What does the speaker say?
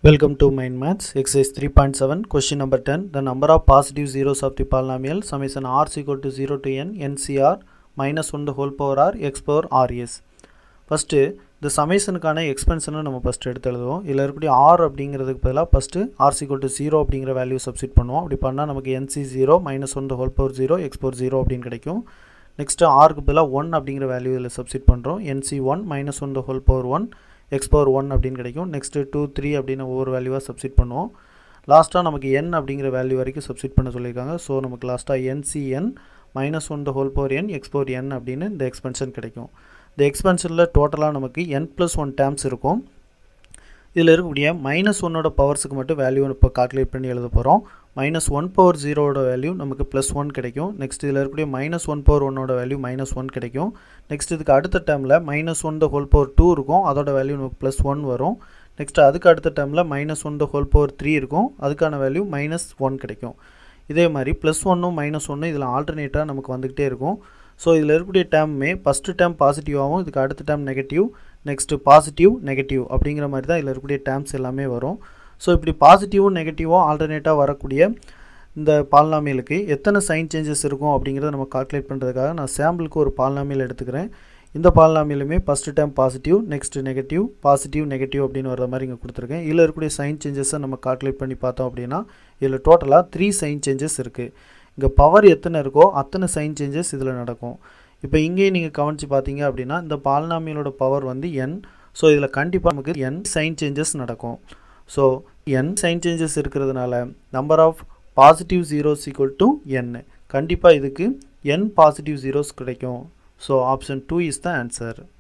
Welcome to Mind Maths, exercise 3.7, question number 10. The number of positive zeros of the polynomial summation r is equal to 0 to n, ncr minus 1 the whole power r, x power rs. First இந்த சமேஷனுக்கான எக்ஸ்பென்ஷனை நம்ம first எடுத்து எழுதுவோம் இதில் இருக்கக்கூடிய R அப்படிங்கிறதுக்கு பதிலாக first R is equal to zero அப்படிங்கிற வேல்யூ சப்ஸ்டிட் பண்ணுவோம் அப்படி பண்ணால் நமக்கு NC zero minus one whole power zero X power zero அப்படின்னு கிடைக்கும் நெக்ஸ்ட்டு ஆருக்கு பதிலாக ஒன் அப்படிங்கிற வேல்யூ இதில் சப்ஸ்டிட் பண்ணுறோம் NC one minus one whole power one X power one அப்படின்னு கிடைக்கும் நெக்ஸ்ட்டு டூ த்ரீ அப்படின்னு ஒவ்வொரு வேல்யூவாக சப்ஸ்டிட் பண்ணுவோம் லாஸ்ட்டாக நமக்கு என் அப்படிங்கிற வேல்யூ வரைக்கும் சப்ஸ்டிட் பண்ண சொல்லியிருக்காங்க ஸோ நமக்கு லாஸ்ட்டாக N C N minus one the whole power N X power N அப்படின்னு இந்த எக்ஸ்பென்ஷன் கிடைக்கும் இந்த எக்ஸ்பென்ஷனில் டோட்டலாக நமக்கு என் ப்ளஸ் ஒன் டேம்ஸ் இருக்கும் இதில் இருக்கக்கூடிய மைனஸ் ஒன்னோட பவர்ஸுக்கு மட்டும் வேல்யூ இப்போ கால்குலேட் பண்ணி எழுத போகிறோம் மைனஸ் ஒன் பவர் ஜீரோட வேல்யூ நமக்கு ப்ளஸ் ஒன் கிடைக்கும் நெக்ஸ்ட் இதில் இருக்கக்கூடிய மைனஸ் ஒன் பவர் ஒன்னோட வேல்யூ மைனஸ் ஒன் கிடைக்கும் நெக்ஸ்ட் இதுக்கு அடுத்த டேர்மில் minus one the whole power two இருக்கும் அதோட வேல்யூ நமக்கு ப்ளஸ் ஒன் வரும் நெக்ஸ்ட் அதுக்கு அடுத்த டேர்மில் minus one the whole power three இருக்கும் அதுக்கான வேல்யூ மைனஸ் ஒன் கிடைக்கும் இதே மாதிரி ப்ளஸ் ஒன்னும் மைனஸ் ஒன்னும் இதில் ஆல்டர்னேட்டாக நமக்கு வந்துக்கிட்டே இருக்கும் ஸோ இதில் இருக்கக்கூடிய டேர்மே ஃபஸ்ட்டு டேர்ம் பாசிட்டிவாகவும் இதுக்கு அடுத்த term negative next positive negative அப்படிங்கிற மாதிரி தான் இதில் இருக்கக்கூடிய டேர்ம்ஸ் எல்லாமே வரும் ஸோ இப்படி பாசிட்டிவும் நெகட்டிவும் ஆல்டர்னேட்டாக வரக்கூடிய இந்த பால்நாமியலுக்கு எத்தனை சைன் சேஞ்சஸ் இருக்கும் அப்படிங்கிறத நம்ம கால்குலேட் பண்ணுறதுக்காக நான் சாம்பிளுக்கு ஒரு பால்நாமியல் எடுத்துக்கிறேன் இந்த பால்நாமியலுமே first term positive next negative positive negative அப்படின்னு வர மாதிரி இங்கே கொடுத்துருக்கேன் இதில் இருக்கக்கூடிய சைன் சேஞ்சஸை நம்ம கால்குலேட் பண்ணி பார்த்தோம் அப்படின்னா இதில் டோட்டலாக த்ரீ சைன் சேஞ்சஸ் இருக்குது இங்கே பவர் எத்தனை இருக்கோ அத்தனை சைன் சேஞ்சஸ் இதில் நடக்கும் இப்போ இங்கேயும் நீங்கள் கவனித்து பார்த்தீங்க அப்படின்னா இந்த பால்நாமியலோட பவர் வந்து என் ஸோ இதில் கண்டிப்பாக நமக்கு என் சைன் சேஞ்சஸ் நடக்கும் ஸோ என் சைன் சேஞ்சஸ் இருக்கிறதுனால number of positive zeros equal to N கண்டிப்பாக இதுக்கு என் பாசிட்டிவ் ஜீரோஸ் கிடைக்கும் so option two is the answer